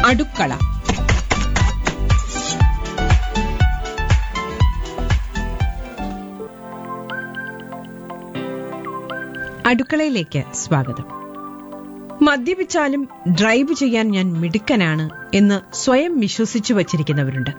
അടുക്കള അടുക്കളയിലേക്ക് സ്വാഗതം മദ്യപിച്ചാലും ഡ്രൈവ് ചെയ്യാൻ ഞാൻ മിടുക്കനാണ് എന്ന് സ്വയം വിശ്വസിച്ചു വച്ചിരിക്കുന്നവരുണ്ട്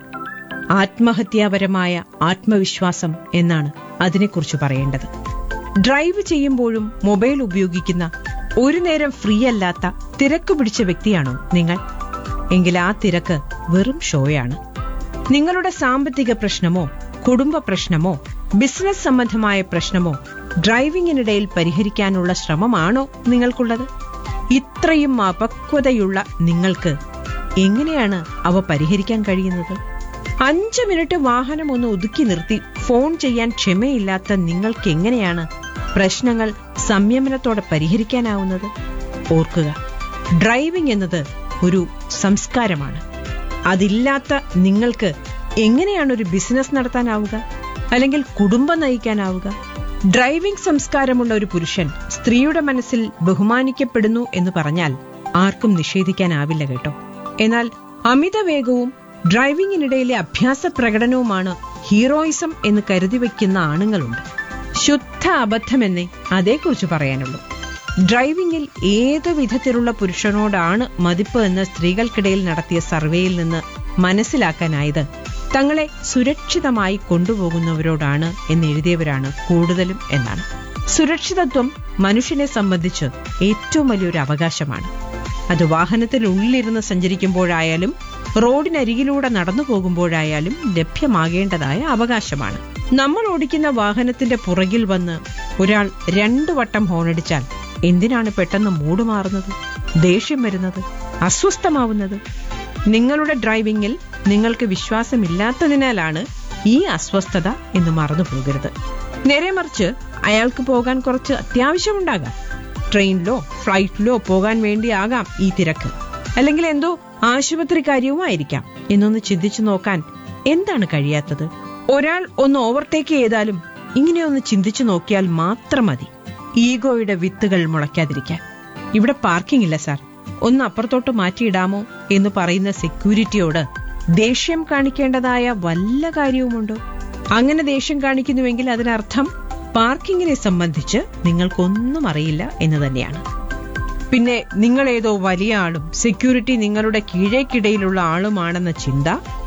ആത്മഹത്യാപരമായ ആത്മവിശ്വാസം എന്നാണ് അതിനെക്കുറിച്ച് പറയേണ്ടത് ഡ്രൈവ് ചെയ്യുമ്പോഴും മൊബൈൽ ഉപയോഗിക്കുന്ന ഒരു നേരം ഫ്രീ അല്ലാത്ത തിരക്ക് പിടിച്ച വ്യക്തിയാണോ നിങ്ങൾ എങ്കിൽ ആ തിരക്ക് വെറും ഷോയാണ് നിങ്ങളുടെ സാമ്പത്തിക പ്രശ്നമോ കുടുംബ പ്രശ്നമോ ബിസിനസ് സംബന്ധമായ പ്രശ്നമോ ഡ്രൈവിംഗിനിടയിൽ പരിഹരിക്കാനുള്ള ശ്രമമാണോ നിങ്ങൾക്കുള്ളത് ഇത്രയും അപക്വതയുള്ള നിങ്ങൾക്ക് എങ്ങനെയാണ് അവ പരിഹരിക്കാൻ കഴിയുന്നത് അഞ്ച് മിനിറ്റ് വാഹനം ഒന്ന് ഒതുക്കി നിർത്തി ഫോൺ ചെയ്യാൻ ക്ഷമയില്ലാത്ത നിങ്ങൾക്ക് എങ്ങനെയാണ് പ്രശ്നങ്ങൾ സംയമനത്തോടെ പരിഹരിക്കാനാവുന്നത് ഓർക്കുക ഡ്രൈവിംഗ് എന്നത് ഒരു സംസ്കാരമാണ് അതില്ലാത്ത നിങ്ങൾക്ക് എങ്ങനെയാണ് ഒരു ബിസിനസ് നടത്താനാവുക അല്ലെങ്കിൽ കുടുംബം നയിക്കാനാവുക ഡ്രൈവിംഗ് സംസ്കാരമുള്ള ഒരു പുരുഷൻ സ്ത്രീയുടെ മനസ്സിൽ ബഹുമാനിക്കപ്പെടുന്നു എന്ന് പറഞ്ഞാൽ ആർക്കും നിഷേധിക്കാനാവില്ല കേട്ടോ എന്നാൽ അമിത വേഗവും ഡ്രൈവിംഗിനിടയിലെ അഭ്യാസ പ്രകടനവുമാണ് ഹീറോയിസം എന്ന് കരുതി വയ്ക്കുന്ന ആണുങ്ങളുണ്ട് ശുദ്ധ അബദ്ധമെന്നേ അതേക്കുറിച്ച് പറയാനുള്ളൂ ഡ്രൈവിംഗിൽ ഏത് വിധത്തിലുള്ള പുരുഷനോടാണ് മതിപ്പ് എന്ന് സ്ത്രീകൾക്കിടയിൽ നടത്തിയ സർവേയിൽ നിന്ന് മനസ്സിലാക്കാനായത് തങ്ങളെ സുരക്ഷിതമായി കൊണ്ടുപോകുന്നവരോടാണ് എന്നെഴുതിയവരാണ് കൂടുതലും എന്നാണ് സുരക്ഷിതത്വം മനുഷ്യനെ സംബന്ധിച്ച് ഏറ്റവും വലിയൊരു അവകാശമാണ് അത് വാഹനത്തിനുള്ളിലിരുന്ന് സഞ്ചരിക്കുമ്പോഴായാലും റോഡിനരികിലൂടെ നടന്നു പോകുമ്പോഴായാലും ലഭ്യമാകേണ്ടതായ അവകാശമാണ് നമ്മൾ ഓടിക്കുന്ന വാഹനത്തിന്റെ പുറകിൽ വന്ന് ഒരാൾ രണ്ടു വട്ടം ഹോണടിച്ചാൽ എന്തിനാണ് പെട്ടെന്ന് മൂട് മാറുന്നത് ദേഷ്യം വരുന്നത് അസ്വസ്ഥമാവുന്നത് നിങ്ങളുടെ ഡ്രൈവിംഗിൽ നിങ്ങൾക്ക് വിശ്വാസമില്ലാത്തതിനാലാണ് ഈ അസ്വസ്ഥത എന്ന് മറന്നു പോകരുത് നേരെ മറിച്ച് അയാൾക്ക് പോകാൻ കുറച്ച് അത്യാവശ്യമുണ്ടാകാം ട്രെയിനിലോ ഫ്ലൈറ്റിലോ പോകാൻ വേണ്ടിയാകാം ഈ തിരക്ക് അല്ലെങ്കിൽ എന്തോ ആശുപത്രി കാര്യവുമായിരിക്കാം എന്നൊന്ന് ചിന്തിച്ചു നോക്കാൻ എന്താണ് കഴിയാത്തത് ഒരാൾ ഒന്ന് ഓവർടേക്ക് ചെയ്താലും ഇങ്ങനെ ഒന്ന് ചിന്തിച്ചു നോക്കിയാൽ മാത്രം മതി ഈഗോയുടെ വിത്തുകൾ മുളയ്ക്കാതിരിക്കാൻ ഇവിടെ പാർക്കിംഗ് ഇല്ല സാർ ഒന്ന് അപ്പുറത്തോട്ട് മാറ്റിയിടാമോ എന്ന് പറയുന്ന സെക്യൂരിറ്റിയോട് ദേഷ്യം കാണിക്കേണ്ടതായ വല്ല കാര്യവുമുണ്ടോ അങ്ങനെ ദേഷ്യം കാണിക്കുന്നുവെങ്കിൽ അതിനർത്ഥം പാർക്കിങ്ങിനെ സംബന്ധിച്ച് നിങ്ങൾക്കൊന്നും അറിയില്ല എന്ന് തന്നെയാണ് പിന്നെ നിങ്ങൾ ഏതോ വലിയ ആളും സെക്യൂരിറ്റി നിങ്ങളുടെ കീഴേക്കിടയിലുള്ള ആളുമാണെന്ന ചിന്ത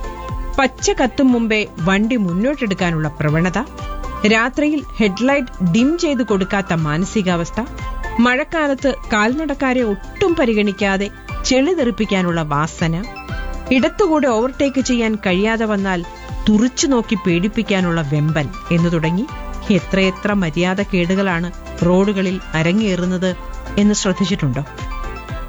പച്ച കത്തും മുമ്പേ വണ്ടി മുന്നോട്ടെടുക്കാനുള്ള പ്രവണത രാത്രിയിൽ ഹെഡ്ലൈറ്റ് ഡിം ചെയ്ത് കൊടുക്കാത്ത മാനസികാവസ്ഥ മഴക്കാലത്ത് കാൽനടക്കാരെ ഒട്ടും പരിഗണിക്കാതെ ചെളി തെറിപ്പിക്കാനുള്ള വാസന ഇടത്തുകൂടെ ഓവർടേക്ക് ചെയ്യാൻ കഴിയാതെ വന്നാൽ തുറിച്ചു നോക്കി പേടിപ്പിക്കാനുള്ള വെമ്പൽ എന്നു തുടങ്ങി എത്രയെത്ര മര്യാദ കേടുകളാണ് റോഡുകളിൽ അരങ്ങേറുന്നത് എന്ന് ശ്രദ്ധിച്ചിട്ടുണ്ടോ